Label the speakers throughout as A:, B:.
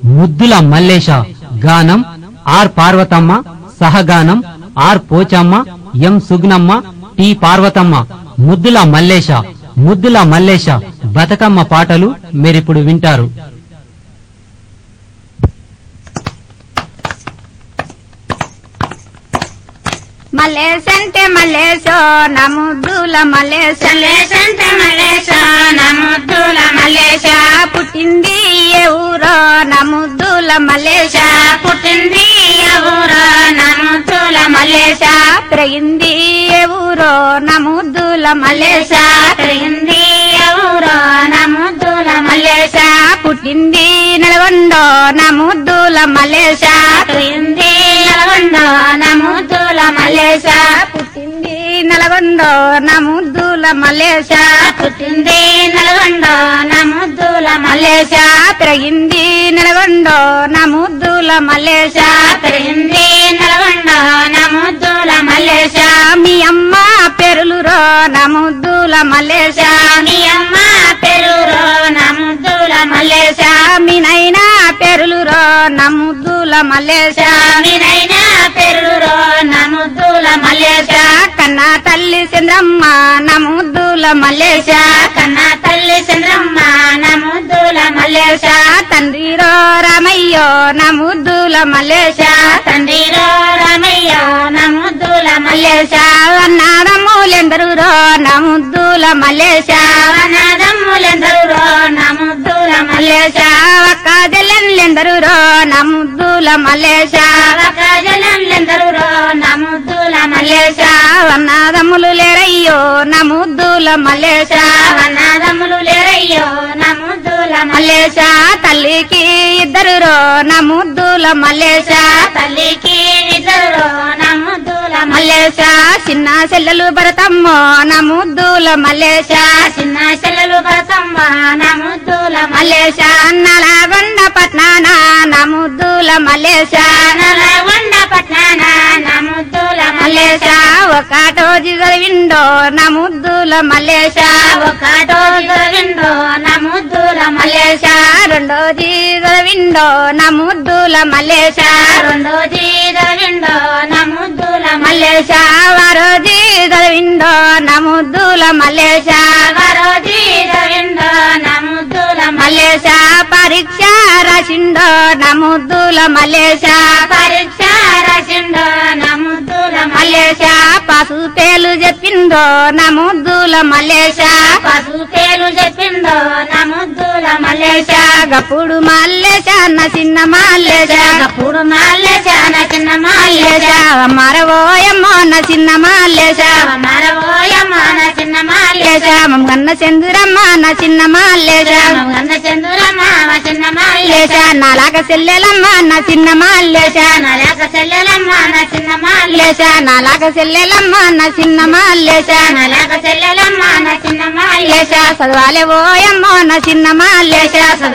A: ముద్దుల మల్లేశ గానం ఆర్ పార్వతమ్మ సహగానం R Pochamma M Sugnamma T Parvathamma ముద్దుల మల్లేశ ముద్దుల మల్లేశ బతుకమ్మ పాటలు మీరిప్పుడు వింటారు
B: మల్లేశంటే మల్లేశో నముద్దుల మల్లేశ
C: మల్లేశంటే మల్లేశ నముద్దుల
B: మల్లేశ పుట్టింది ఏ ఊరో నముద్దుల మల్లేశ
C: పుట్టింది ఎవరో నముద్దుల
B: మల్లేశ పెరిగింది ఏ ఊరో నముద్దుల మల్లేశ
C: పెరిగింది ఎవరో నముద్దుల
B: మల్లేశ పుట్టింది నల్గొండో నముద్దుల మల్లేశ
C: పెరిగింది నల్గొండ నముద్దుల
B: మల్లేశ పుట్టింది నల్గొండో నముద్దుల మల్లేశ
C: పుట్టింది నల్గొండ నముద్దుల
B: మల్లేశ పెరిగింది నల్గొండో నముద్దుల మల్లేశ
C: పెరిగింది నల్గొండ నముద్దుల
B: మల్లేశ మీ అమ్మ పెరులురో నముద్దుల మల్లేశ
C: మీ అమ్మ పెరురో నముద్దుల
B: మల్లేశ మీ నైనా పెరులురో నముద్దుల మల్లేశ
C: మీనైనా పెరురో నముద్దుల
B: మల్లేశ కన్నా తల్లి చంద్రమ్మ నముద్దుల మల్లేశ
C: కన్నా తల్లి చంద్రమ్మ నముద్దుల
B: మల్లేశ తండ్రిరో రామయ్యో నముద్దుల మల్లేశ
C: తండ్రిరో రమయ్య నముద్దుల
B: మల్లేశ అన్నారమ్ములెందరురో నముద్దుల మల్లేశ
C: మల్లెదమ్ములెందరో నముద్దుల
B: మల్లేశ అక్క జల్లెందరురో నముద్దుల మల్లేశ
C: మల్లెదమ్ములెందరో నముద్దుల
B: మల్లేశ అన్నాదమ్ములు లేరయ్యో నముద్దుల మల్లేశ
C: వన్నదమ్ములు లేరయ్యో నముద్దుల
B: మల్లేశ తల్లికి ఇద్దరురో నముద్దుల మల్లేశ
C: తల్లికి ఇద్దరు నముద్దుల
B: మల్లేశ చిన్న చెల్లెలు భరతమ్మో నముద్దుల మల్లేశ
C: చిన్న చెల్లెలు బసమ్మ నముద్దుల
B: మల్లేశ నలగొండ పట్నాన నముద్దుల మల్లేశ
C: నలగొండ పట్నాన నముద్దుల
B: మల్లేశ ఒకటో చదివిండో నముద్దుల మల్లేశ
C: ఒకటో గోవిందో నముద్దుల
B: మల్లేశ రెండోది చదివిండో నముద్దుల మల్లేశ
C: రెండో జీదవిండో నముద్దుల
B: మల్లేశ వారోది చదివిండో నముద్దుల మల్లేశ
C: మరో జీదవిండో నముద్దుల
B: మల్లేశ పరీక్ష రాసిండో నముద్దుల మల్లేశ
C: పరీక్ష రసిండో నముద్దుల
B: మల్లేశ పసు పేలు చెప్పిందో నముద్దుల మల్లేశ
C: పశు పేరు చెప్పిందో నముద్దుల
B: మల్లేశ గప్పుడు మల్లేశ అన్న చిన్న మల్లేశ
C: గప్పుడు మాల్లే చాన చిన్న మాల్లే
B: మల్లేశ మరవోయమ్మో అన్న చిన్న మల్లేశ
C: మరవోయమ్మ నా చిన్న మాల్లే
B: మల్లేశ మమ్మన్న చంద్రమ్మ అన్న చిన్న మల్లేశ
C: గంధ చంద్రమ్మ మా చిన్న మాల్లే
B: మల్లేశ నాలాగ చెల్లెలమ్మ అన్న చిన్న మల్లేశ
C: నలక చెల్లెలమ్మ నా చిన్న మాల్లే
B: మల్లేశ నాలాగ చెల్లెలమ్మ అన్న చిన్న మల్లేశ
C: నలక చెల్లెలమ్మ నా చిన్న మాల్లే
B: మల్లేశ చదవాలే ఓయమ్మో అన్న చిన్న మల్లేశ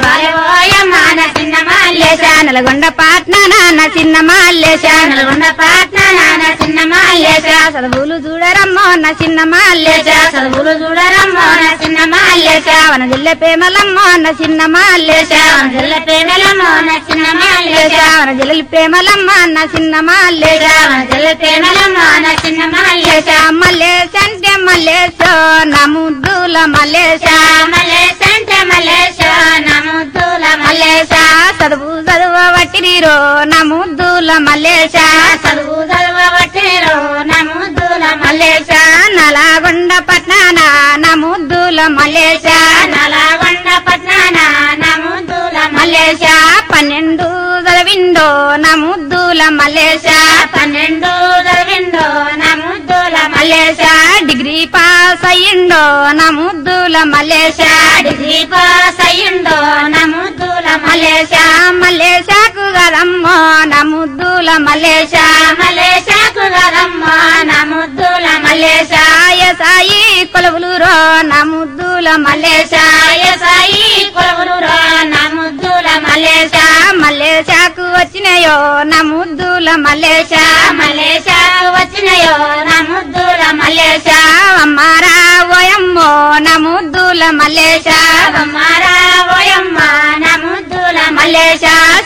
C: ఓయమ్మ నా చిన్న మాల్లే
B: మల్లేశ నల్గొండ పాట్న నాన్న చిన్న మల్లేశ
C: నల్గొండ పాట్న నా చిన్న మాల్లే
B: మల్లేశ చదువులు చూడరమ్మో అన్న చిన్న మల్లేశ
C: చదువులు చూడరమ్మ నా చిన్న మాల్లే
B: మల్లేశ వన జిల్లె ప్రేమలమ్మో అన్న చిన్న మల్లేశ
C: జిల్ల పేదలమ్మ నా చిన్న మాల్లే
B: మల్లేశ వన జిల్లెలు ప్రేమలమ్మ అన్న చిన్న మల్లేశ
C: జిల్ల పేదలమ్మ నా చిన్న మాల్లే
B: మల్లేశ మల్లేశ అంటే మల్లేశో నముద్దుల మల్లేశ
C: మల్లేశ అంటే మల్లేశ నముద్దుల
B: మల్లేశ చదువు చదువబట్టిరో నముద్దుల మల్లేశ
C: చదువు చదవబట్టిరో నముద్దుల
B: మల్లేశ నలగొండ పట్నాన నముద్దుల మల్లేశ
C: నలగొండ పట్నాన నముద్దుల
B: మల్లేశ పన్నెండు చదివిండో నముద్దుల మల్లేశ
C: పన్నెండు చదివిండో నముద్దుల
B: మల్లేశ డిగ్రీ పాస్ అయ్యిండో నముద్దుల మల్లేశ
C: డిగ్రీ పాస్ అయ్యిండో నముద్దుల
B: మల్లేశ మల్లేశకు గదమ్మో నముద్దుల మల్లేశ
C: మలేశాకు గదమ్మ నముద్దుల
B: మల్లేశ సాయి కొలువులు రో నముద్దుల మల్లేశ
C: సాయి కొలువులు రా నముద్దుల
B: మల్లేశ మల్లేశకు వచ్చినాయో నముద్దుల మల్లేశ
C: మలేశాకు వచ్చినయో నముద్దుల
B: మల్లేశ అమ్మారా ఓయమ్మో నముద్దుల మల్లేశ
C: మలేశాకు ఓయమ్మ నముద్దుల
B: మల్లేశ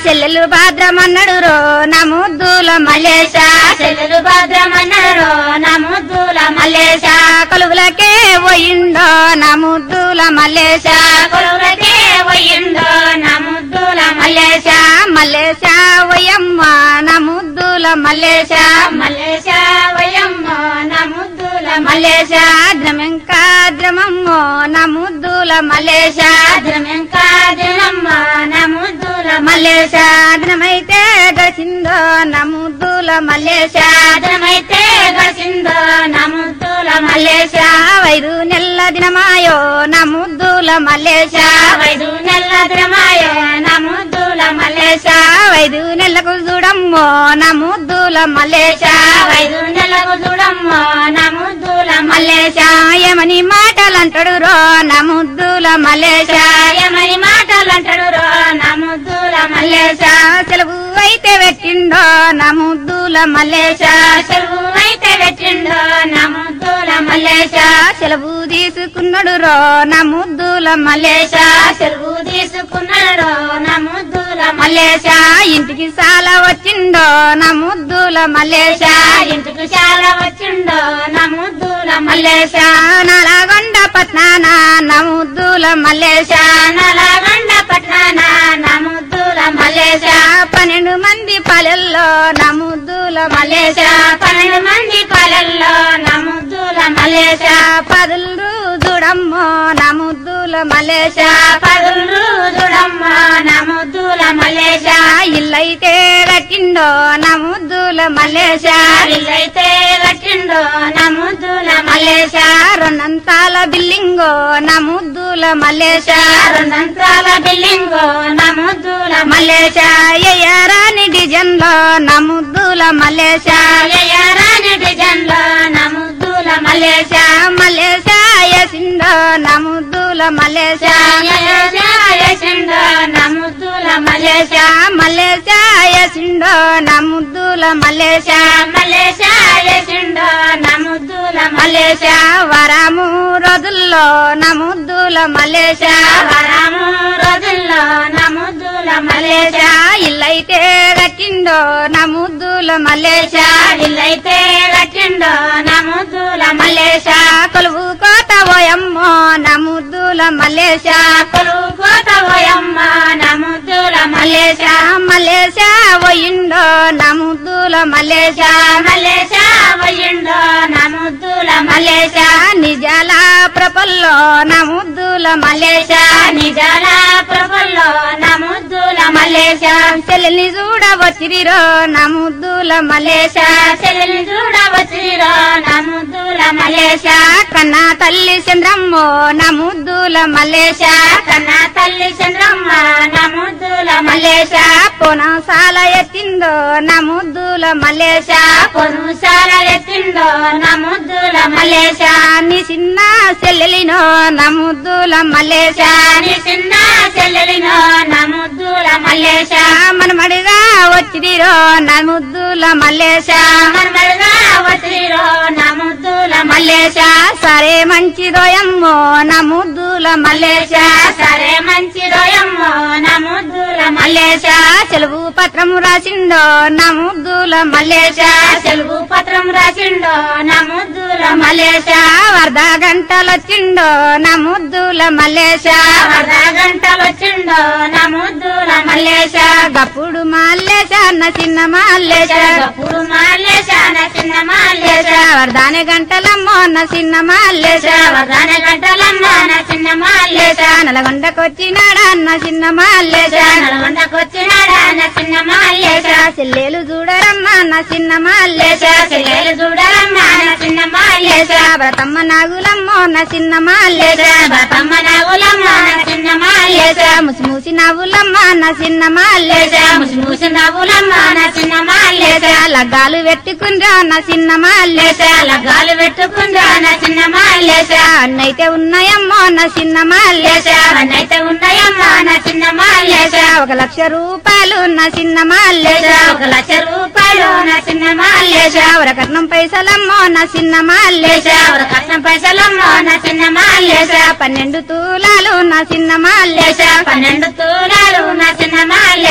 B: చెల్లెలు భాద్రమన్నడు రో నా ముద్దుల మల్లేశ
C: చెల్లెలు భద్రమన్నారు నా ముద్దుల
B: మల్లేశ కొలువులకే పోయిండో నా ముద్దుల మల్లేశ
C: కొలువులకే పోయిందో నా ముద్దుల
B: మల్లేశ మల్లేశ వయమ్మ నా ముద్దుల మల్లేశ
C: మల్లేశ వయమ్మ నా ముద్దుల
B: మల్లేశ ద్రమెంకా ద్రమమ్మో నా ముద్దుల మల్లేశ
C: భద్రమెంకా దినమ్మ నా ముద్దుల
B: మల్లేశ ద్రమైతే గడిచిందో నా ముద్దుల మల్లేశ
C: భద్రమైతే గసిందో నా ముద్దుల
B: మల్లేశ వైదు నెల్ల దినమాయో నా ముద్దుల మల్లేశ
C: వైదు నెల్ల ద్రమాయో నా ముద్దుల
B: మల్లేశ వైదు నెల్లకు చూడమ్మో నా ముద్దుల మల్లేశ
C: వైదు నెలకు చూడమ్మ నా ముద్దుల
B: మల్లేశ ఏమని మాటలంటాడు రో నా ముద్దుల మల్లేశ
C: మల్లేశాయమని మాటలంటాడు రో నా ముద్దుల
B: మల్లేశ సెలవు అయితే పెట్టిండో నా ముద్దుల మల్లేశ
C: సెలవు అయితే పెట్టిండో నా ముద్దుల
B: మల్లేశ సెలవు తీసుకున్నాడు రో నా ముద్దుల మల్లేశ
C: సెలవు తీసుకున్నాడు నా ముద్దుల
B: మల్లేశ ఇంటికి చాలా వచ్చిండో నా ముద్దుల మల్లేశ
C: ఇంటికి చాలా వచ్చిండో నా ముద్దుల
B: మల్లేశ నలగొండ పట్నాన నా ముద్దుల మల్లేశ
C: నలగొండ పట్నాన నా ముద్దుల
B: మల్లేశ పన్నెండు మంది పల్లెల్లో నా ముద్దుల మల్లేశ
C: పన్నెండు మంది పాలల్లో నా ముద్దుల
B: మల్లేశ పదులు చూడమ్మో నా ముద్దుల మల్లేశ
C: పదులు చూడమ్మ నా ముద్దుల
B: మల్లేశ ఇల్లైతే కట్టిండో నా ముద్దుల మల్లేశ
C: ఇల్లైతే కట్టిండో నా ముద్దుల
B: మల్లేశ రెండంతాల బిల్లింగో నా ముద్దుల మల్లేశ
C: రెండంతాల బిల్లింగో నా ముద్దుల
B: మల్లేశ ఎయ్యారాని డిజైన్ లో నా ముద్దుల మల్లేశ
C: మలయారాని డిజైన్ లో నా ముద్దుల
B: మల్లేశ మల్లేశ యసిందో నా ముద్దుల మల్లేశ
C: మలయాసిండో నా ముద్దుల
B: మల్లేశ మల్లేశ యసిందో నా ముద్దుల మల్లేశ
C: మలేశాయసిండో నా ముద్దుల
B: మల్లేశ వరము రోజుల్లో నా ముద్దుల మల్లేశ
C: వరము రోజుల్లో నా ముద్దుల
B: మల్లేశ ఇల్లైతే కట్టిండో నా ముద్దుల మల్లేశ
C: ఇల్లైతే కట్టిండో నా ముద్దుల
B: మల్లేశ కొలువు కోత పోయమ్మో నా ముద్దుల మల్లేశ
C: కొలువు కోత పోయమ్మ నా ముద్దుల
B: మల్లేశ మల్లేశ పోయిండో నా ముద్దుల మల్లేశ
C: మలేశ పోయిండో నా ముద్దుల
B: మల్లేశ నిజాల ప్రపల్లో నా ముద్దుల మల్లేశ
C: నిజాల ప్రభుల్లో నా ముద్దుల
B: మల్లేశ చెల్లెల్ని చూడవచ్చిరిరో నా ముద్దుల మల్లేశ
C: చెల్లెల్ని చూడవచ్చిరో నా ముద్దుల
B: మల్లేశ కన్నా తల్లి చంద్రమ్మో నా ముద్దుల మల్లేశ
C: కన్నా తల్లి చంద్రమ్మ నా ముద్దుల
B: మల్లేశ పొనసాల ఎత్తిందో నా ముద్దుల మల్లేశ
C: పొనుసాల ఎత్తిండో నా ముద్దుల
B: మల్లేశ నీ చిన్న చెల్లెలినో నా ముద్దుల మల్లేశ
C: నీ చిన్న చెల్లెలినో నా ముద్దుల
B: మల్లేశ మనమడిగా వచ్చిరిరో నా ముద్దుల మల్లేశ
C: మర్మలుగా వచ్చిరో నా ముద్దుల
B: మల్లేశ సరే మంచిదోయమ్మో నా ముద్దుల మల్లేశ
C: సరే మంచి రోయమ్మో నా ముద్దుల
B: మల్లేశ సెలవు పత్రము రాసిండో నా ముద్దుల మల్లేశ
C: తెలుగు పత్రం రాసిండో నా ముద్దుల
B: మల్లేశ వరద గంటలొచ్చిండో నా ముద్దుల మల్లేశ
C: అర్ధ గంటలు వచ్చిండో నా ముద్దుల
B: మల్లేశ గప్పుడు మల్లేశ నా చిన్న మల్లేశ
C: గప్పుడు మాలేశ నా చిన్న
B: మల్లేశ
C: మాలేశ
B: వరదాని గంటలమ్మో నా చిన్న మల్లేశ
C: వదాన గంటలమ్మ నా చిన్న
B: మల్లేశ
C: మాలేశ
B: నల్గొండకొచ్చినాడా నా చిన్న మల్లేశ
C: నల్గొండకొచ్చినాడా నా చిన్న
B: మల్లేశ
C: మాలేశ
B: చెల్లెలు చూడరమ్మా నా చిన్న మల్లేశ
C: చెల్లెలు చూడరమ్మ నా చిన్న
B: మల్లేశ
C: మాలేశ
B: వ్రతమ్మ నాగులమ్మో నా చిన్న మల్లేశ
C: బతమ్మ నాగులమ్మ నా చిన్న
B: మల్లేశ
C: మాలేశ
B: ముసి ముసి నవ్వులమ్మ నా చిన్న మల్లేశ
C: ముసి ముసి నవ్వులమ్మ నా చిన్న
B: మల్లేశ
C: మాలేశ
B: లగ్గాలు పెట్టుకుండ్రా నా చిన్న మల్లేశ
C: లగ్గాలు పెట్టుకుందా నా చిన్న
B: మల్లేశ
C: మాలేశ
B: అన్నైతే ఉన్నాయమ్మో నా చిన్న మల్లేశ
C: అవన్నైతే ఉన్నాయమ్మా నా చిన్న మాలేశ
B: మల్లేశ ఒక లక్ష రూపాయలు నా చిన్న మల్లేశ
C: ఒక లక్ష రూపాయలు నా చిన్న
B: మల్లేశ
C: మాలేశ
B: వరకట్నం పైసలమ్మో నా చిన్న మల్లేశ
C: ఒక కష్టం పైసలమ్మో నా చిన్న
B: మల్లేశ
C: మాలేశ
B: పన్నెండు తూలాలు నా చిన్న మల్లేశ
C: పన్నెండు తూలాలు నా చిన్న
B: మల్లేశ
C: మాలేశ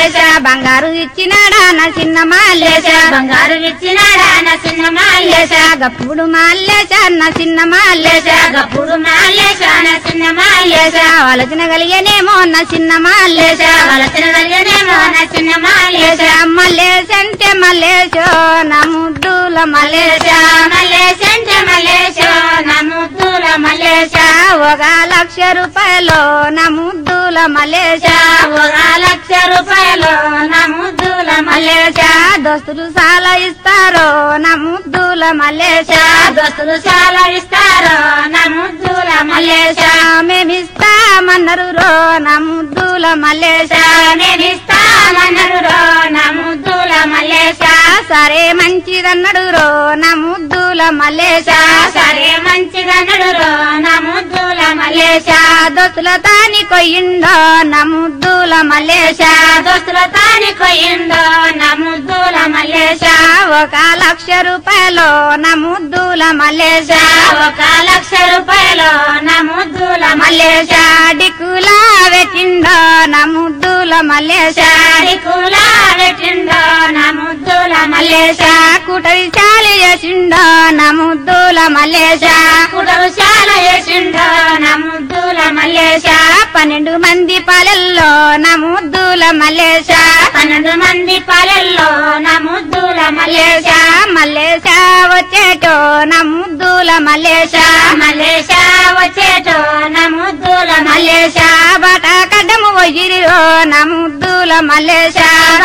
B: బంగారు ఇచ్చినాడా నా చిన్న మాల్లేశ
C: బంగారు ఇచ్చినాడా నా చిన్న మాల్లేశ
B: గప్పుడు మాల్లేశ నా చిన్న మాల్లేశ
C: గప్పుడు మాల్లేశ నా చిన్న మాల్లేశ
B: ఆలోచన కలిగేనేమో నా చిన్న మాల్లేశ
C: వలసిన వెళ్ళనేమో నా చిన్న మాల్లేశ
B: మల్లేశ అంటే మల్లేశో నా ముద్దుల మల్లేశ
C: మల్లేశ అంటే మల్లేశ నా ముద్దుల మల్లేశ
B: ఒక లక్ష రూపాయలు నా ముద్దుల మల్లేశ
C: ఒక లక్ష రూపాయలు నా ముద్దుల మల్లేశ
B: దోస్తులు చాలా ఇస్తారు నా ముద్దుల మల్లేశ
C: దోస్తులు చాలా ఇస్తారు నా ముద్దుల మల్లేశ
B: మేమిస్తామన్నారు రో నా ముద్దుల మల్లేశ
C: నేను ఇస్తామన్నారు రో నా ముద్దుల మల్లేశ
B: సరే మంచిదన్నాడు రో నా ముద్దుల మల్లేశ
C: సరే మంచిగా నడురో నా ముద్దుల మల్లేశ
B: దోస్తుల తాని కొయ్యిండో నా ముద్దుల మల్లేశ
C: దోస్తుల తాని కొయ్యిందో నా ముద్దుల మల్లేశ
B: ఒక లక్ష రూపాయలు నా ముద్దుల మల్లేశ
C: ఒక లక్ష రూపాయలు నా ముద్దుల మల్లేశ
B: డిక్కులా పెట్టిండో నా ముద్దుల మల్లేశ
C: కూల పెట్టిందో నా ముద్దుల మల్లేశ
B: కుటరి చాలి చేసిండో నా ముద్దుల మల్లేశ
C: కుడవు చాలా వేసిందో నా ముద్దుల మల్లేశ
B: పన్నెండు మంది పాలెల్లో నా ముద్దుల మల్లేశ
C: పన్నెండు మంది పాలెల్లో నా ముద్దుల మల్లేశ
B: మల్లేశ వచ్చేటో నా ముద్దుల మల్లేశ
C: మల్లేశ వచ్చేటో నా ముద్దుల మల్లేశ
B: బాట కడ్డము పోయిరో నా ముద్దుల మల్లేశ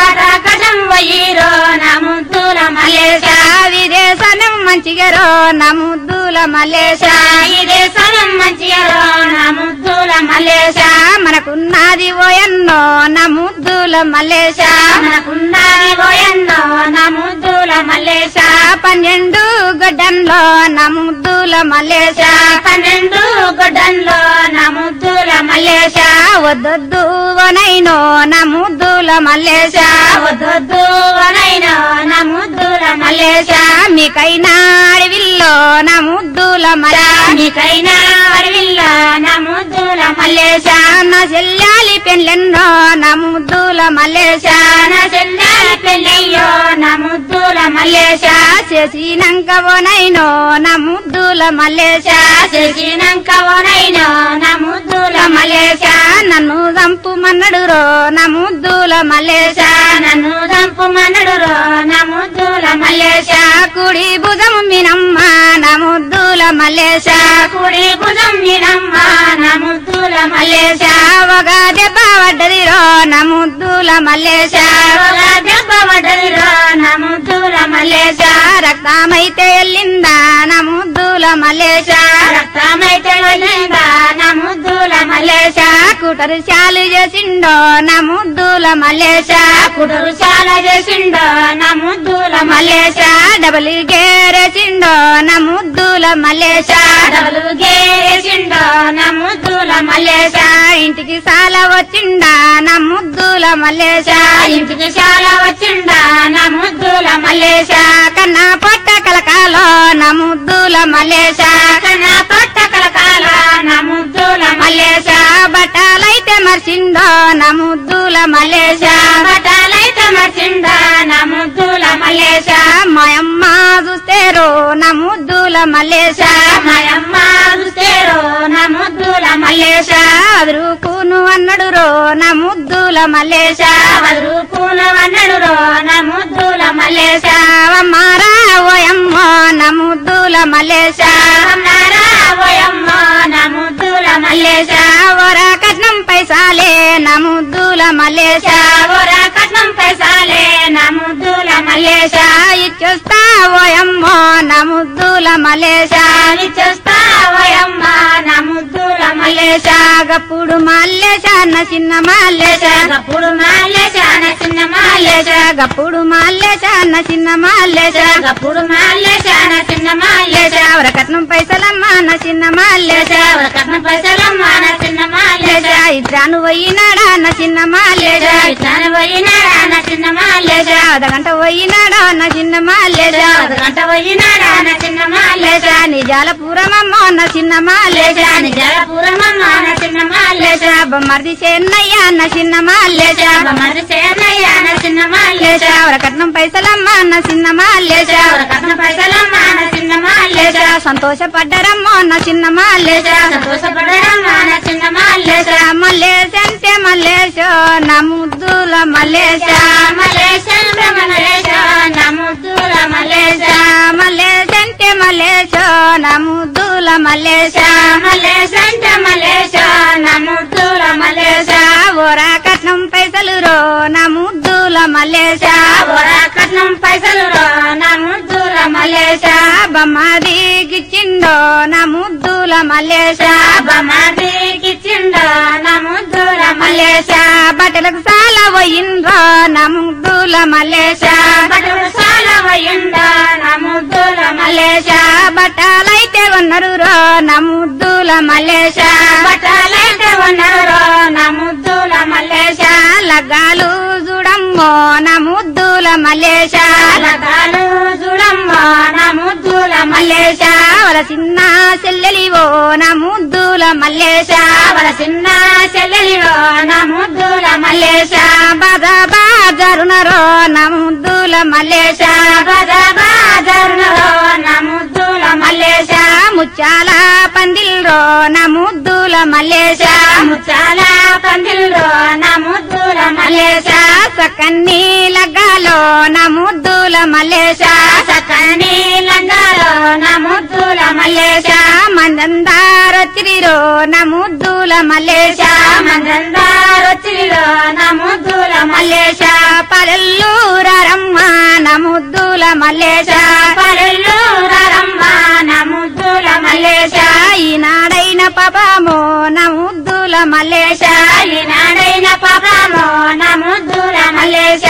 C: కటం వయ్యిరో నా ముద్దుల మల్లేశ
B: విదేశనం మంచిగరో నా ముద్దుల మల్లేశ
C: ఇదే సనం మంచిగా నా ముద్దుల మల్లేశ
B: మనకున్నది ఓయన్నో నా ముద్దుల మల్లేశ
C: మనకున్నది పోయన్నో నా ముద్దుల మల్లేశ
B: పన్నెండు గడ్డంలో నా ముద్దుల మల్లేశ
C: పన్నెండు గుడ్డంలో నా ముద్దుల మల్లేశ
B: వద్దొద్దు వనైనో నా ముద్దుల మల్లేశ
C: వద్దొద్దు అనైనా నా ముద్దుల మల్లేశ
B: మీకైనా అడవిల్లో నా ముద్దుల మల్లేశ
C: నీకైనా అడవిల్ల నా ముద్దుల మల్లేశ
B: నా చెల్లాలి పెళ్ళెన్నో నా ముద్దుల మల్లేశ
C: నా చెల్లాలి పెళ్ళయ్యో నా ముద్దుల మల్లేశ
B: చేసినాక ఓనైనో నా ముద్దుల మల్లేశ
C: చేసినాక ఓనైనా నా ముద్దుల మల్లేశ
B: నన్ను చంపుమన్నడు రో నా ముద్దుల మల్లేశ
C: నన్ను దంపు మనడురో నా ముద్దుల మల్లేశ
B: కుడి భుజం మినమ్మ నా ముద్దుల మల్లేశ
C: కుడి భుజం నినమ్మ నా ముద్దుల మల్లేశ
B: ఒక దెబ్బ పడ్డది రో నా ముద్దుల మల్లేశ
C: ఒక దెబ్బ పడ్డదిరో నా ముద్దుల మల్లేశ
B: రక్తమైతే ఎల్లిందా నా ముద్దుల మల్లేశ
C: రక్తమైతే వెళ్ళిందా నా ముద్దుల మల్లేశ
B: కుటరు చాలు చేసిండో నా ముద్దుల మల్లేశ
C: కుడురు చాలా చేసిండో నా ముద్దుల మల్లేశ
B: డబల్ గేరేసిండో నా ముద్దుల మల్లేశ
C: డబలు గేసిండో నా ముద్దుల మల్లేశ
B: ఇంటికి సాల వచ్చిండా నా ముద్దుల మల్లేశ
C: ఇంటికి చాలా వచ్చిండా నా ముద్దుల మల్లేశ
B: కన్నా పొట్ట కలకాలో నా ముద్దుల మల్లేశ
C: కన్నా పట్ట కలకాల నా ముద్దుల మల్లేశ
B: బట్టలైతే మర్చిండో నా ముద్దుల మల్లేశ
C: బటాలైతే మర్చిండా నా ముద్దుల మల్లేశ
B: మాయమ్మ చూస్తేరో నా ముద్దుల మల్లేశ
C: మాయమ్మ చూసేరో నా ముద్దుల మల్లేశ
B: అదురుకును అన్నడు రో నా ముద్దుల మల్లేశ
C: వదురు పూల వన్నడురో నా ముద్దుల మల్లేశ
B: మారా ఓయమ్మో నా ముద్దుల మల్లేశ
C: అన్నారా ఓయమ్మ నా ముద్దుల మల్లేశ
B: వర కట్నం పైసాలే నా ముద్దుల మల్లేశ
C: ఓరా కట్నం పైసాలే నా ముద్దుల మల్లేశ
B: ఇచ్చొస్తా ఓయమ్మో నా ముద్దుల మల్లేశ
C: చూస్తా ఓయమ్మ నా ముద్దుల మల్లేశ
B: గప్పుడు మల్లేశ నా చిన్న మల్లేశ
C: గప్పుడు మల్లేశ నా చిన్న మల్లేశ
B: గప్పుడు మల్లేశ నా చిన్న మల్లేశ
C: గప్పుడు మల్లేశ నా చిన్న మల్లేశ
B: వర కట్నం పైసలమ్మ నా చిన్న మల్లేశ
C: ఓరా కట్నం పైసలమ్మ నా చిన్న మల్లేశ
B: ఇద్దాను పోయినాడా నా చిన్న మల్లేశ
C: ఇట్లాను పోయినాడా నా చిన్న మల్లేశ
B: అదగంట పోయినాడా నా చిన్న మల్లేశ
C: గంట పోయినాడా నా చిన్న మల్లేశ
B: నిజాల పూరమమ్మ నా చిన్న మల్లేశ
C: నిజాలపురమమ్మ నా చిన్న మల్లేశ
B: బొమ్మర్ది చెన్నయ్య నా చిన్న మల్లేశ
C: మరి సేనయ్య నా చిన్న మల్లేశ
B: కట్నం పైసలమ్మ నా చిన్న మల్లేశ
C: కట్న పైసలమ్మ నా చిన్న మల్లేశ
B: సంతోషపడ్డరమ్మ నా చిన్న మల్లేశ
C: సంతోషపడరమ్మ నా చిన్న మల్లేశ
B: మల్లేశ అంటే మల్లేశ నా ముద్దుల మల్లేశ
C: మల్లేశ మల్లేశ నా ముద్దుల మల్లేశ
B: మల్లేశ అంటే మల్లేశ నా ముద్దుల మల్లేశ
C: మల్లేశ అంటే మల్లేశ నా ముద్దుల మల్లేశ
B: ఓరా కట్నం పైసలు రో నా ముద్దుల మల్లేశ
C: ఓరా కట్నం పైసలు రా నా ముద్దుల మల్లేశ
B: బొమ్మదిగిచ్చిండో నా ముద్దుల మల్లేశ
C: బమాదికి చిండ నా ముద్దుల
B: మల్లేశ బట్టలకు చాలా పోయిండ్రో నా ముద్దుల మల్లేశ
C: బటుడు చాలా వయ్యుండ నా ముద్దుల
B: మల్లేశ బట్టలైతే ఉన్నారు రో నా ముద్దుల మల్లేశ
C: బట్టలైతే ఉన్నారు నా ముద్దుల మల్లేశ
B: లగ్గాలు చూడమ్మో నా ముద్దుల మల్లేశ
C: లగాలు చూడమ్మ నా ముద్దుల
B: మల్లేశ వాళ్ళ చిన్న చెల్లెలివో నా ముద్దుల మల్లేశ
C: వాళ్ళ చిన్న చెల్లెలిలో నా ముద్దుల
B: మల్లేశ బాజా బాజరునరో నా ముద్దుల మల్లేశ
C: బద బాజరులో నా ముద్దుల
B: మల్లేశ ముచ్చాల పందిల్రో నా ముద్దుల మల్లేశ
C: ముచ్చాల పందిల్లో నా ముద్దుల
B: మల్లేశ సకన్ని లగ్గాలో నా ముద్దుల మల్లేశ
C: సకని లంగాలో నా ముద్దుల
B: మల్లేశ మందందారొచ్చిరిరో నా ముద్దుల మల్లేశ
C: మందందారొచ్చిలో నా ముద్దుల
B: మల్లేశ పల్లెల్లు రమ్మ నా ముద్దుల మల్లేశ
C: పల్లెల్లో రమ్మ నా ముద్దుల
B: మల్లేశ ఈనాడైన పాపమో నా ముద్దుల మల్లేశ
C: ఈనాడైన పాపమో నా ముద్దుల
B: మల్లేశ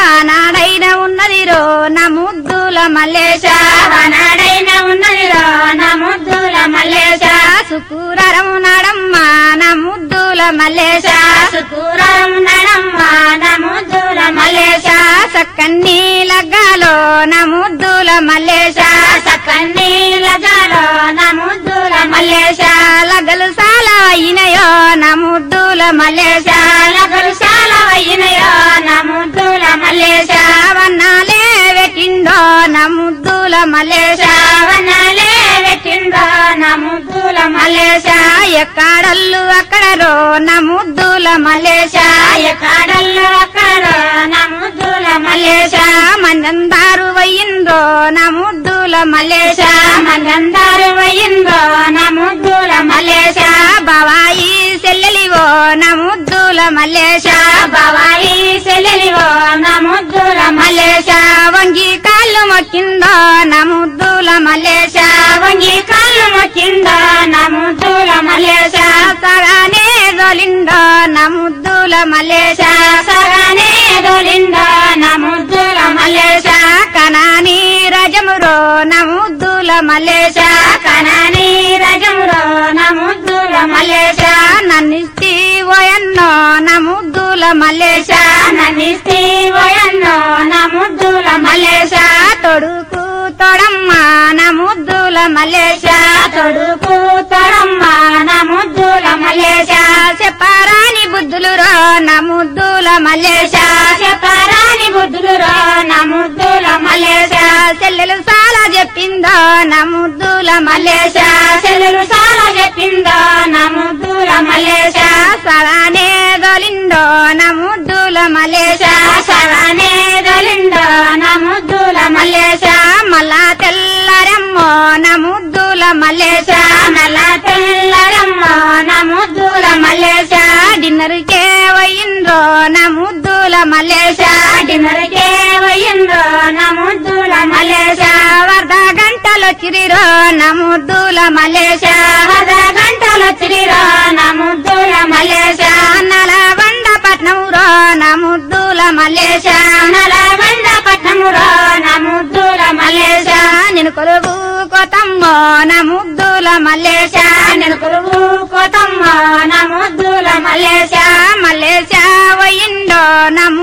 B: ఆనాడైన ఉన్నదిరో నా ముద్దుల మల్లేశ
C: నాడైన ఉన్నదిలో నా ముద్దుల
B: మల్లేశ శుక్రరం నాడమ్మ నా ముద్దుల మల్లేశ
C: సుకూరం నడమ్మ నా ముద్దుల
B: మల్లేశ సక్కన్ని లగ్గాలో నా ముద్దుల మల్లేశ
C: సకన్ని లగాలో నా ముద్దుల
B: మల్లేశ లగ్గలు చాలా అయినయో నా ముద్దుల మల్లేశ
C: లగలు చాలా అయినయో నా ముద్దుల
B: మల్లేశ వన్నాలే పెట్టిండో నా ముద్దుల మల్లేశ
C: వనాలే పెట్టిందో నా ముద్దుల
B: మల్లేశ ఎక్కడల్లు అక్కడ రో నా ముద్దుల మల్లేశ
C: కాడల్లో అక్కడ నా ముద్దుల
B: మల్లేశ మందందారు వయ్యిండ్రో నా ముద్దుల మల్లేశ
C: మందందారు వయ్యిందో నా ముద్దుల
B: మల్లేశ బావాయి సెల్లెలివో నా ముద్దుల మల్లేశ
C: బావాయి సెల్లెలివో నా ముద్దుల
B: మల్లేశ వంగి కాళ్ళు మొక్కిందో నా ముద్దుల మల్లేశ
C: వంగి కాళ్ళు మొక్కిందో నా ముద్దుల
B: మల్లేశ సగానే దొలిందో నా ముద్దుల మల్లేశ
C: సగానే దొరిందో నా ముద్దుల
B: మల్లేశ కనాని రజమురో నా ముద్దుల మల్లేశ
C: కనాని రజములో నా ముద్దుల
B: మల్లేశ నన్నిస్తి ఓయన్నో నా ముద్దుల మల్లేశ
C: నన్నిస్తే వయన్నో నా ముద్దుల
B: మల్లేశ తొడుకు తొడమ్మ నా ముద్దుల మల్లేశ
C: తొడుకు తొడమ్మ నా ముద్దుల
B: మల్లేశ చెప్పరాని బుద్ధులు రో నా ముద్దుల మల్లేశ
C: చెప్పరాని బుద్ధులు రా నా ముద్దుల
B: మల్లేశ చెల్లెలు చాలా చెప్పిందో నా ముద్దుల మల్లేశ
C: చెల్లెలు చాలా చెప్పిందో నా ముద్దుల
B: మల్లేశ సగానే దొలిందో నా ముద్దుల మల్లేశ
C: సగానే దొలిందో నా ముద్దుల
B: మల్లేశ మళ్ళా తెల్లరమ్మో నా ముద్దుల మల్లేశ
C: నల్ల తెల్లరమ్మ నా ముద్దుల
B: మల్లేశ డిన్నర్ కే పోయిండ్రో నా ముద్దుల మల్లేశ
C: డిన్నర్కే పోయిందో నా ముద్దుల
B: మల్లేశ వరద గంటలు చిరిరో నా ముద్దుల మల్లేశ
C: పద గంటలు తిరిరా నా ముద్దుల
B: మల్లేశ నలబండ పట్నమురో నా ముద్దుల మల్లేశ
C: నలబండ పట్నమురా నా ముద్దుల
B: మల్లేశ నేను కొలుగు కోతమ్మో నా ముద్దుల మల్లేశ
C: నేను కొలువు కోతమ్మ నా ముద్దుల
B: మల్లేశ మల్లేశ పోయిండో నా ముద్దుల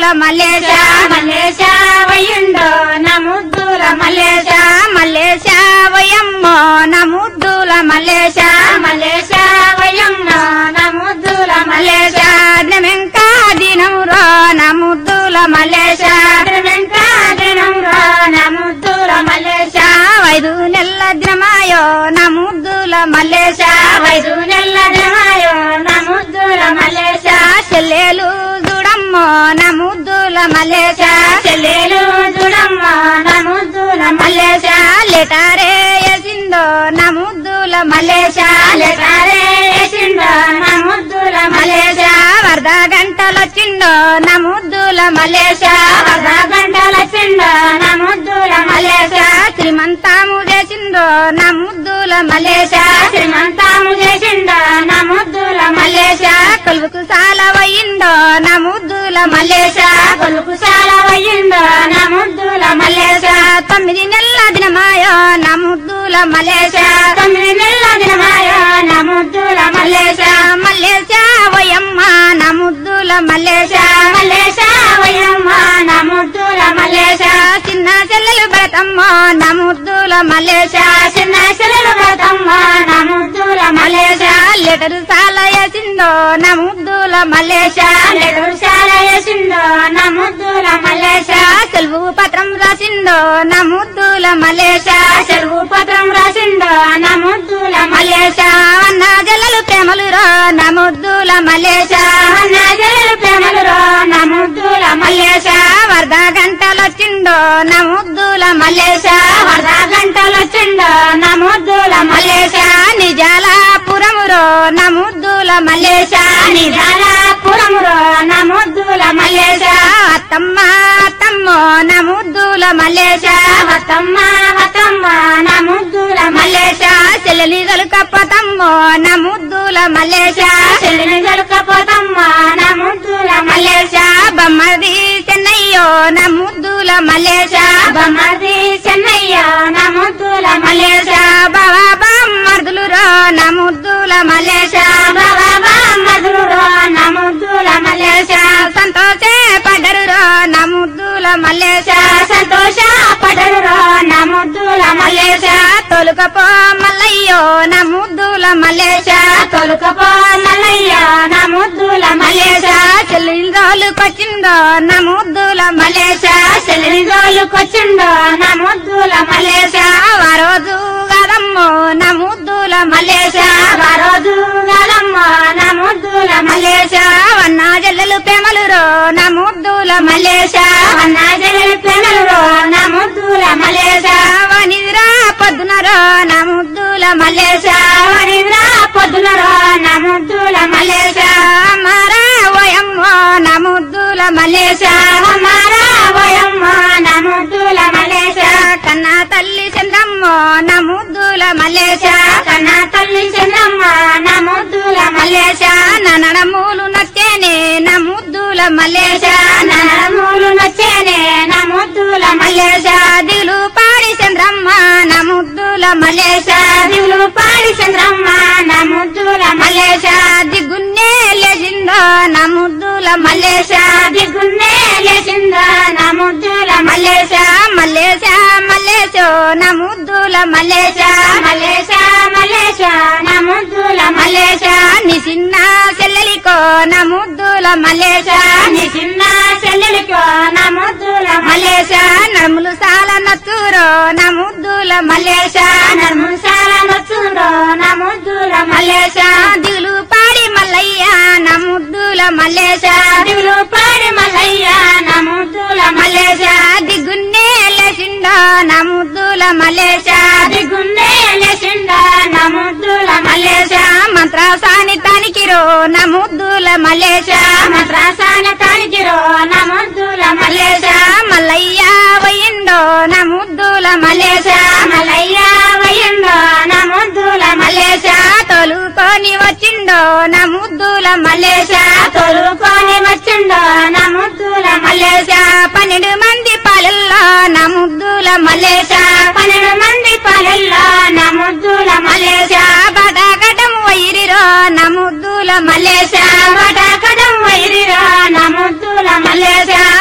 B: ముద్దుల మల్లేశ
C: మల్లేశ వయ్యుండో నా ముద్దుల మల్లేశ
B: మల్లేశ వయమ్మో నా ముద్దుల మల్లేశ
C: మల్లేశ వయ్యమ్మ నా ముద్దుల మల్లేశ
B: దినమెంకా దినమురో నా ముద్దుల మల్లేశ
C: వెంట దినంలో నా ముద్దుల మల్లేశ
B: ఐదు నెలల దినమాయో నా ముద్దుల మల్లేశ
C: వైదు నెల్ల దినమాయో నా ముద్దుల మల్లేశ
B: చెల్లెలు చూడమ్మో నా ముద్దుల మల్లేశ
C: చెల్లెలు చూడమ్మ నా ముద్దుల
B: మల్లేశ
C: మల్లేశ
B: లెటారే వేసిందో నా ముద్దుల మల్లేశ
C: లెటారే వేసిండో నా ముద్దుల
B: మల్లేశ
C: మల్లేశ
B: వరద గంటలొచ్చిండో నా ముద్దుల మల్లేశ
C: వరద గంటల చిండ నా ముద్దుల
B: మల్లేశ
C: మల్లేశ
B: శ్రీమంతము చేసిందో నా ముద్దుల మల్లేశ
C: శ్రీమంతాము చేసిండ నా ముద్దుల
B: మల్లేశ
C: మల్లేశ
B: కొలువుకు సాల వయ్యిందో నా ముద్దుల మల్లేశ
C: కొలుకు చాలా వయ్యిండ నా ముద్దుల
B: మల్లేశ
C: మల్లేశ
B: తొమ్మిది నెలల దినమాయో నా ముద్దుల మల్లేశ
C: తొమ్మిది నెలల దినమాయో నా ముద్దుల
B: మల్లేశ
C: మల్లేశ
B: మల్లేశ వయమ్మ నా ముద్దుల మల్లేశ
C: మల్లేశ వయ్యమ్మ నా ముద్దుల మల్లేశ
B: చిన్న చెల్లెలు భరతమ్మ నా ముద్దుల మల్లేశ
C: చిన్న చెల్లెలు బ్రతమ్మ నా ముద్దుల
B: మల్లేశ
C: మల్లేశ
B: లెటరు సాల వేసిందో నా ముద్దుల మల్లేశ
C: లెటరు చాలా వేసిండో నా ముద్దుల మల్లేశ
B: సెలవు పత్రం రాసిందో నా ముద్దుల మల్లేశ
C: చెరువు పత్రం రాసిండో నా ముద్దుల
B: మల్లేశ
C: మల్లేశ
B: అన్న జల్లలు ప్రేమలు రో నా ముద్దుల మల్లేశ
C: నా జల్లు ప్రేమలు రో నా ముద్దుల
B: మల్లేశ
C: మల్లేశ
B: వరద గంటలొచ్చిండో నా ముద్దుల మల్లేశ
C: వరద గంటలు వచ్చిండో నా ముద్దుల
B: మల్లేశ
C: మల్లేశ
B: నిజాల పురమురో నా ముద్దుల మల్లేశ
C: నిజాల పురమురో నా ముద్దుల
B: మల్లేశ
C: మల్లేశ
B: అత్తమ్మ అత్తమ్మో నా ముద్దుల మల్లేశ
C: వతమ్మ వతమ్మ నా ముద్దుల
B: మల్లేశ
C: మల్లేశ
B: చెల్లెలి గలుకప్పతమ్మో నా ముద్దుల మల్లేశ
C: చెల్లిని జలుకపోతమ్మ నా ముద్దుల
B: మల్లేశ
C: మల్లేశ
B: బొమ్మది చెన్నయ్యో నా ముద్దుల మల్లేశ
C: బొమ్మది చెన్నయ్య నా ముద్దుల
B: మల్లేశ
C: మల్లేశ
B: బావా బామ్మర్దులు రో నా ముద్దుల మల్లేశ
C: బాబా మధురో నా ముద్దుల
B: మల్లేశ
C: మల్లేశ
B: సంతోషే పడ్డరు రో నా ముద్దుల మల్లేశ
C: సంతోష పడరురో నా ముద్దుల
B: మల్లేశ
C: మల్లేశ
B: తొలుకపో మల్లయ్యో నా ముద్దుల మల్లేశ
C: తొలుకపో మల్లయ్య నా ముద్దుల
B: మల్లేశ
C: మల్లేశ
B: చెల్లెలు కొచ్చిందో నా ముద్దుల మల్లేశ
C: చెల్లిని జోలుకొచ్చిండో నా ముద్దుల
B: మల్లేశ
C: మల్లేశ
B: ఆ రోజు గదమ్మో నా ముద్దుల మల్లేశ
C: ఆ రోజు గలమ్మ నా ముద్దుల
B: మల్లేశ
C: మల్లేశ
B: వన్నా జల్లెలు ప్రేమలు రో నా ముద్దుల మల్లేశ
C: అన్నా జల్లి పెనలురో నా ముద్దుల మల్లేశ
B: వనిదిరా పొద్దున రో నా ముద్దుల మల్లేశ
C: వరిద్రా పొద్దునరో నా ముద్దుల
B: మల్లేశ
C: మల్లేశ
B: మారా ఓయమ్మో నా ముద్దుల మల్లేశ
C: మారా వయమ్మ నా ముద్దుల మల్లేశ
B: కన్నా తల్లి చంద్రమ్మో నా ముద్దుల మల్లేశ
C: కన్నా తల్లి చందమ్మ నా ముద్దుల
B: మల్లేశ
C: మల్లేశ
B: నా నడమూలు నచ్చేనే నా ముద్దుల మల్లేశ
C: నరములు నచ్చేనే నా ముద్దుల
B: మల్లేశ
C: మల్లేశ
B: దిగులు పాడి చంద్రమ్మ నా ముద్దుల మల్లేశ
C: దివులు పాడి చంద్రమ్మ నా ముద్దుల
B: మల్లేశ
C: మల్లేశ
B: దిగున్నే లేచిందో నా ముద్దుల మల్లేశ
C: దిగున్నే లేచిందా నా ముద్దుల
B: మల్లేశ
C: మల్లేశ
B: మల్లేశ మల్లేశో నా ముద్దుల మల్లేశ
C: మల్లేశ మల్లేశ నా ముద్దుల
B: మల్లేశ
C: మల్లేశ
B: నీ చిన్న చెల్లెలికో నా ముద్దుల మల్లేశ
C: నీ చిన్న చెల్లెలికో నా ముద్దుల
B: మల్లేశ నడుములు సాల నచ్చూరో నా ముద్దుల మల్లేశ
C: నర్ముసాల నచ్చుండో నా ముద్దుల
B: మల్లేశ
C: మల్లేశ
B: దిగులు పాడి మల్లయ్య నా ముద్దుల మల్లేశ
C: దిగులు పాడి మల్లయ్య నా ముద్దుల
B: మల్లేశ
C: మల్లేశ
B: దిగున్నే లేచిండో నా ముద్దుల మల్లేశ
C: దిగున్నే లేచిండా నా ముద్దుల
B: మల్లేశ
C: మల్లేశ
B: మంత్రసాని తనికిరో నా ముద్దుల మల్లేశ
C: మద్రాసాన తానికిరో నా ముద్దుల
B: మల్లేశ
C: మల్లేశ
B: మల్లయ్య వయ్యిండో నా ముద్దుల మల్లేశ
C: మలయ్య వయ్యండో నా ముద్దుల
B: మల్లేశ
C: మల్లేశ
B: తోలుకొని వచ్చిండో నా ముద్దుల మల్లేశ
C: తొలుకొని వచ్చిండో నా ముద్దుల
B: మల్లేశ
C: మల్లేశ
B: పన్నెండు మంది పాలల్లో నా ముద్దుల మల్లేశ
C: పన్నెండు మంది పాలల్లో నా ముద్దుల
B: మల్లేశ
C: మల్లేశ
B: బటాకటం వైరిరో నా ముద్దుల మల్లేశ
C: బటాకడం వైరిరా నా ముద్దుల
B: మల్లేశ
C: మల్లేశ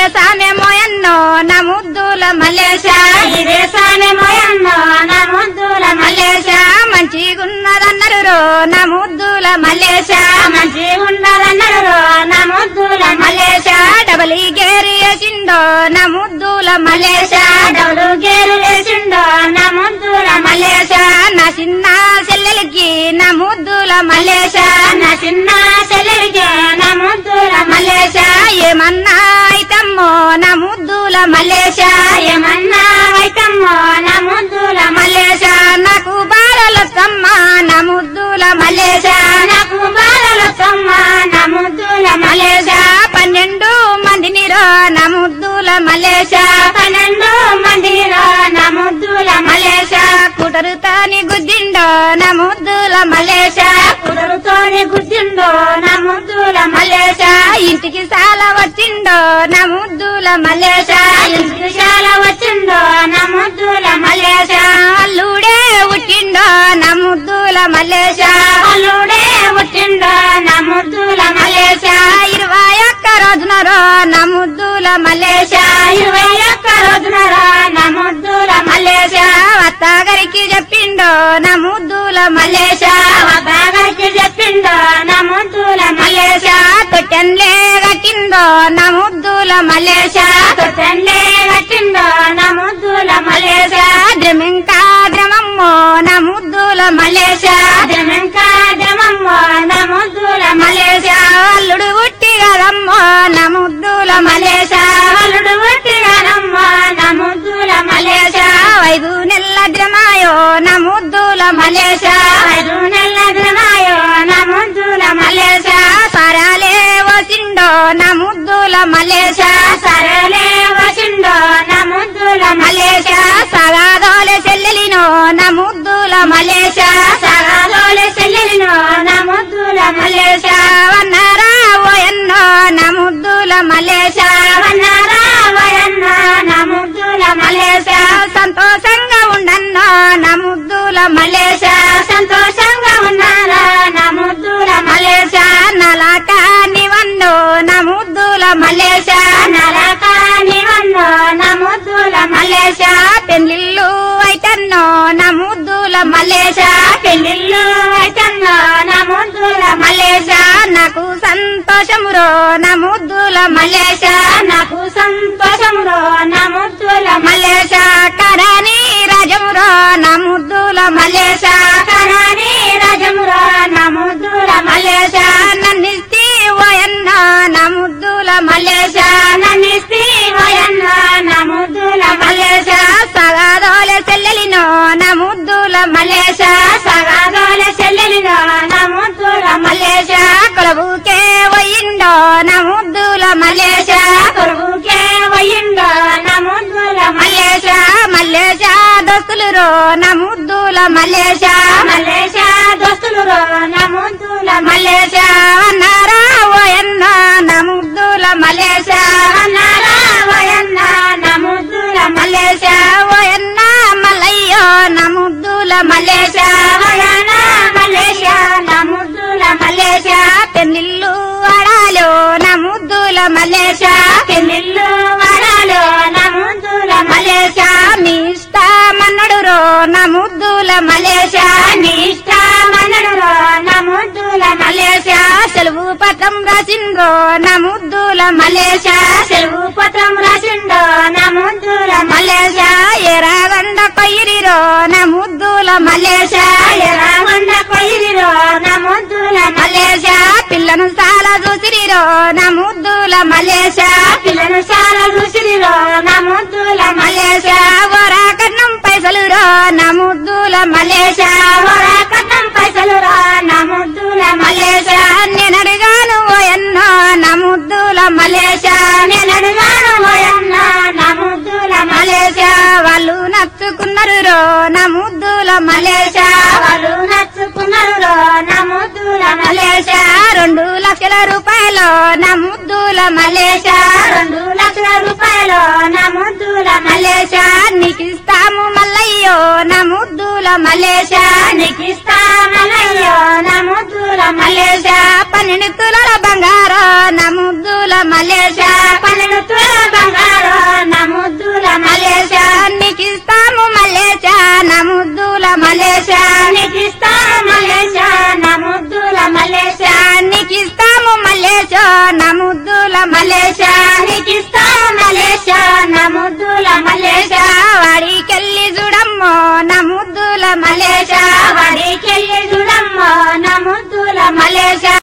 B: దేశమేమో ఎన్నో నా ముద్దుల మల్లేశ
C: ఈ దేశాన్ని మోయన్నో నా ముద్దుల
B: మల్లేశ మంచిగున్నదన్నరు రో నా ముద్దుల మల్లేశ
C: మంచి ఉండదన్నారు నా ముద్దుల
B: మల్లేశ డబలి గేరి వేసిండో నా ముద్దుల మల్లేశ
C: డబ్బులు గేరు వేసిండో నా ముద్దుల
B: మల్లేశ నా చిన్న చెల్లెలకి నా ముద్దుల మల్లేశ
C: నా చిన్న చెల్లెలికి నా ముద్దుల
B: మల్లేశ ఏమన్నా అయితమ్మో నా ముద్దుల మల్లేశ
C: ఏమన్నా వైతమ్మో నా ముద్దుల
B: మల్లేశ నాకు బాలలత్తమ్మ నా ముద్దుల మల్లేశ
C: నాకు బాలలతమ్మ నా ముద్దుల
B: మల్లేశ పన్నెండు మందిని రో నా ముద్దుల మల్లేశ
C: పన్నెండు మందిలో నా ముద్దుల
B: మల్లేశ కుటరుతాని గుద్దిండో నా ముద్దుల మల్లేశ
C: కుదురుతోని గుర్తిండో నా ముద్దుల
B: మల్లేశ ఇంటికి చాలా వచ్చిండో నా ముద్దుల మల్లేశ
C: ఇంటికి చాలా వచ్చిండో నా ముద్దుల
B: మల్లేశ అల్లుడే ఉట్టిండో నా ముద్దుల మల్లేశ
C: అల్లుడే పుట్టిండో నా ముద్దుల
B: మల్లేశ ఇరవై ఒక్క రోజున రో నా ముద్దుల మల్లేశ
C: ఇరవై ఒక్క రోజున నా ముద్దుల
B: మల్లేశ అత్తగారికి చెప్పిండో నా ముద్దుల మల్లేశ
C: బాగారికి చెప్పిండో నా ముద్దుల
B: మల్లేశ తొట్టెన్లే కట్టిండో నా ముద్దుల మల్లేశ
C: తొట్టండే కట్టిండో నా ముద్దుల
B: మల్లేశ ద్రమింకా ద్రమమ్మో నా ముద్దుల మల్లేశ
C: జమంకా జమమ్మో నా ముద్దుల
B: మల్లేశ అల్లుడు ఉట్టి కదమ్మో నా ముద్దుల మల్లేశ
C: అల్లుడు పుట్టినమ్మో నా ముద్దుల
B: మల్లేశ ఐదు నెలల ద్రమాయో నా ముద్దుల మల్లేశ
C: ఐదు నెలల దినాయో నా ముద్దుల
B: మల్లేశ సారాలే వసిండో నా ముద్దుల మల్లేశ
C: సరలే వసిండో నా ముద్దుల
B: మల్లేశ సగాదోలే చెల్లెలినో నా ముద్దుల మల్లేశ
C: సగాలోలే చెల్లెలినో నా ముద్దుల
B: మల్లేశ వన్నారా ఓయన్నో నా ముద్దుల మల్లేశ
C: వన్నారా వయన్న నా ముద్దుల
B: మల్లేశ సంతోషంగా ఉండన్నో నా ముద్దుల మల్లేశ
C: సంతోషంగా ఉన్నారా నా ముద్దుల
B: మల్లేశ నలాట నివన్నో నా ముద్దుల మల్లేశ
C: నరక నివన్నో నా ముద్దుల
B: మల్లేశ పెళ్లిళ్ళు అయితన్నో నా ముద్దుల మల్లేశ
C: పెళ్ళిళ్ళు అయితన్నో నా ముద్దుల
B: మల్లేశ నాకు సంతోషమురో నా ముద్దుల మల్లేశ
C: నాకు సంతోషములో నా ముద్దుల
B: మల్లేశ కరాని రాజమురో నా ముద్దుల మల్లేశ
C: కరాని రాజములో నా ముద్దుల
B: మల్లేశ నన్నిస్తి ఓయన్న నా ముద్దుల మల్లేశ
C: నన్నిస్తి వయన్న నా ముద్దుల
B: మల్లేశ సగాదోలే చెల్లెలినో నా ముద్దుల మల్లేశ
C: సగాదోల చెల్లెలిలో నా ముద్దుల
B: మల్లేశ కొలవుకే పోయిండో నా ముద్దుల మల్లేశ
C: కొడుకుకే వయ్యిండో నా ముద్దుల
B: మల్లేశ మల్లేశ దోస్తులు రో నా ముద్దుల మల్లేశ
C: మల్లేశ దోస్తులు నా ముద్దుల
B: మల్లేశ అన్నారా ఓయన్న నా ముద్దుల మల్లేశ
C: అన్నారా వయన్న నా ముద్దుల
B: మల్లేశ ఓయన్న మల్లయ్యో నా ముద్దుల మల్లేశ
C: వయన మల్లేశ నా ముద్దుల
B: మల్లేశ పెళ్లిళ్ళు ఆడాలో నా ముద్దుల మల్లేశ
C: పెళ్ళిళ్ళు వరాలు నా ముద్దుల
B: మల్లేశ మీ ఇష్టమన్నడు రో నా ముద్దుల మల్లేశ
C: నీ ఇష్టమన్నడు నా ముద్దుల
B: మల్లేశ సెలవు పత్రం రాసిండ్రో నా ముద్దుల మల్లేశ
C: సెలవు పత్రం రాసిండో నా ముద్దుల
B: మల్లేశ ఎరాగండ కొయ్యిరిరో నా ముద్దుల మల్లేశ
C: ఎరాగొండ కొయ్యిరిరో నా ముద్దుల
B: మల్లేశ పిల్లను చాలా చూసిరిరో నా ముద్దుల మల్లేశ
C: పిల్లను చాలా రుచిరిరో నా ముద్దుల
B: మల్లేశ వరా కన్నం పైసలు రో నా ముద్దుల మల్లేశ
C: వరా కట్నం పైసలు రా నా ముద్దుల
B: మల్లేశ నేను అడిగాను ఓయన్నో నా ముద్దుల మల్లేశ
C: నేను అడిగాను ఓయన్న నా ముద్దుల
B: మల్లేశ వాళ్ళు నచ్చుకున్నారు రో నా ముద్దుల మల్లేశ
C: వాళ్ళు నచ్చుకున్నారు రో నా ముద్దుల
B: మల్లేశ రెండు లక్షల రూపాయలు నా ముద్దుల మల్లేశ
C: రెండు లక్షల రూపాయలు నా ముద్దుల
B: మల్లేశ నీకు ఇస్తాము మల్లయ్యో నా ముద్దుల మల్లేశ
C: నీకు ఇస్తామనయ్యో నా ముద్దుల
B: మల్లేశ పన్నెండు తులాల బంగారం నా ముద్దుల మల్లేశ
C: పన్నెండు తుల
B: ముద్దుల
C: మలేష
B: మలేష
C: వడికే